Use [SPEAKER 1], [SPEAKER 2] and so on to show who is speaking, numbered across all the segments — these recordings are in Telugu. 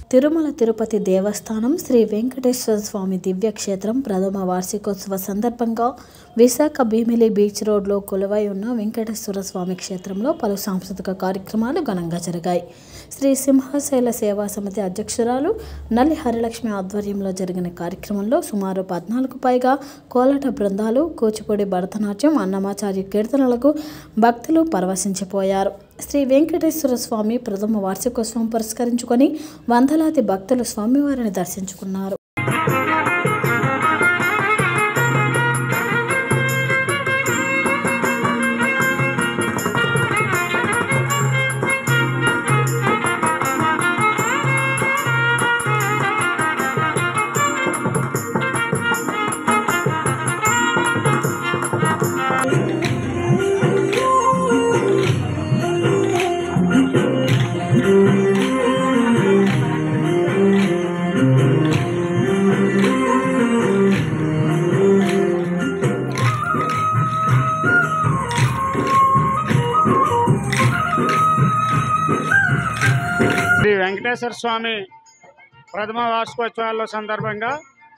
[SPEAKER 1] తిరుమల తిరుపతి దేవస్థానం శ్రీ వెంకటేశ్వర స్వామి దివ్యక్షేత్రం ప్రథమ వార్షికోత్సవ సందర్భంగా విశాఖ భీమిలి బీచ్ రోడ్లో కొలువై ఉన్న వెంకటేశ్వర స్వామి క్షేత్రంలో పలు సాంస్కృతిక కార్యక్రమాలు ఘనంగా జరిగాయి శ్రీ సింహాశైల సేవా సమితి అధ్యక్షురాలు నల్లి హరిలక్ష్మి ఆధ్వర్యంలో జరిగిన కార్యక్రమంలో సుమారు పద్నాలుగు పైగా కోలాట బృందాలు కూచిపూడి భరతనాట్యం అన్నమాచార్య కీర్తనలకు భక్తులు పరవశించిపోయారు శ్రీ వెంకటేశ్వర స్వామి ప్రథమ వార్షికోత్సవం పురస్కరించుకొని వందలాది భక్తులు స్వామివారిని దర్శించుకున్నారు
[SPEAKER 2] శ్రీ వెంకటేశ్వర స్వామి ప్రథమ వార్షికోత్సవాల సందర్భంగా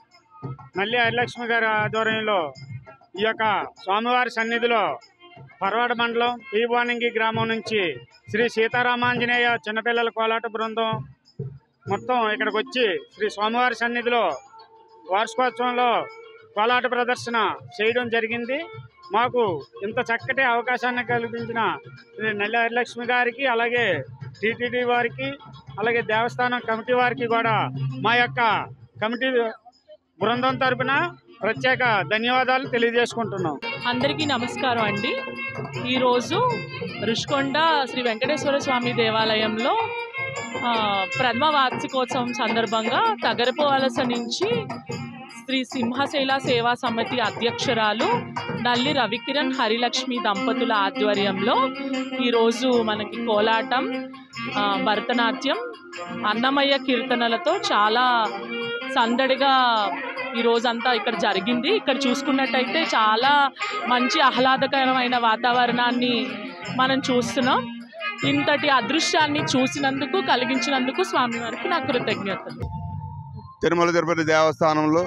[SPEAKER 2] మల్లి హరిలక్ష్మి గారి ఆధ్వర్యంలో ఈ యొక్క స్వామివారి సన్నిధిలో పర్వాడ మండలం పీబానింగి గ్రామం నుంచి శ్రీ సీతారామాంజనేయ చిన్నపిల్లల కోలాట బృందం మొత్తం ఇక్కడికి వచ్చి శ్రీ స్వామివారి సన్నిధిలో వార్షికోత్సవంలో కోలాట ప్రదర్శన చేయడం జరిగింది మాకు ఇంత చక్కటి అవకాశాన్ని కల్పించిన శ్రీ నల్లి హరిలక్ష్మి గారికి అలాగే టీటీడీ వారికి అలాగే దేవస్థానం కమిటీ వారికి కూడా మా యొక్క కమిటీ బృందం తరపున ప్రత్యేక ధన్యవాదాలు తెలియజేసుకుంటున్నాం
[SPEAKER 3] అందరికీ నమస్కారం అండి ఈరోజు రుషికొండ శ్రీ వెంకటేశ్వర స్వామి దేవాలయంలో ఆ, ప్రథమ వార్షికోత్సవం సందర్భంగా తగరపు వలస నుంచి శ్రీ సింహశైల సేవా సమితి అధ్యక్షురాలు నల్లి రవికిరణ్ హరిలక్ష్మి దంపతుల ఆధ్వర్యంలో ఈరోజు మనకి కోలాటం ఆ, భరతనాట్యం అన్నమయ్య కీర్తనలతో చాలా సందడిగా ఈ రోజంతా ఇక్కడ జరిగింది ఇక్కడ చూసుకున్నట్టయితే చాలా మంచి ఆహ్లాదకరమైన వాతావరణాన్ని మనం చూస్తున్నాం ఇంతటి అదృశ్యాన్ని చూసినందుకు కలిగించినందుకు స్వామివారికి నా కృతజ్ఞతలు
[SPEAKER 4] తిరుమల తిరుపతి దేవస్థానంలో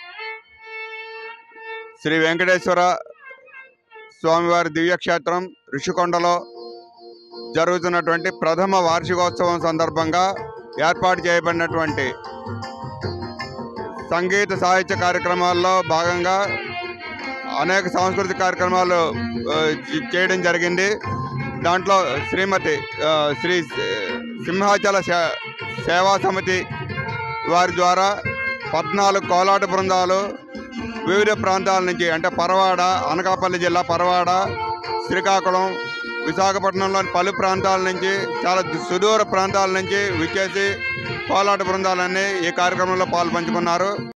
[SPEAKER 4] శ్రీ వెంకటేశ్వర స్వామివారి దివ్యక్షేత్రం ఋషికొండలో జరుగుతున్నటువంటి ప్రథమ వార్షికోత్సవం సందర్భంగా ఏర్పాటు చేయబడినటువంటి సంగీత సాహిత్య కార్యక్రమాల్లో భాగంగా అనేక సాంస్కృతిక కార్యక్రమాలు ఆ, చే- చేయడం జరిగింది దాంట్లో శ్రీమతి ఆ, శ్రీ సింహాచల సే- సేవా సమితి వారి ద్వారా పద్నాలుగు కోలాట బృందాలు వివిధ ప్రాంతాల నుంచి అంటే పరవాడ అనకాపల్లి జిల్లా పరవాడ శ్రీకాకుళం విశాఖపట్నంలోని పలు ప్రాంతాల నుంచి చాలా దు- సుదూర ప్రాంతాల నుంచి విచ్చేసి కోలాట బృందాలన్నీ ఈ కార్యక్రమంలో పాల్పంచుకున్నారు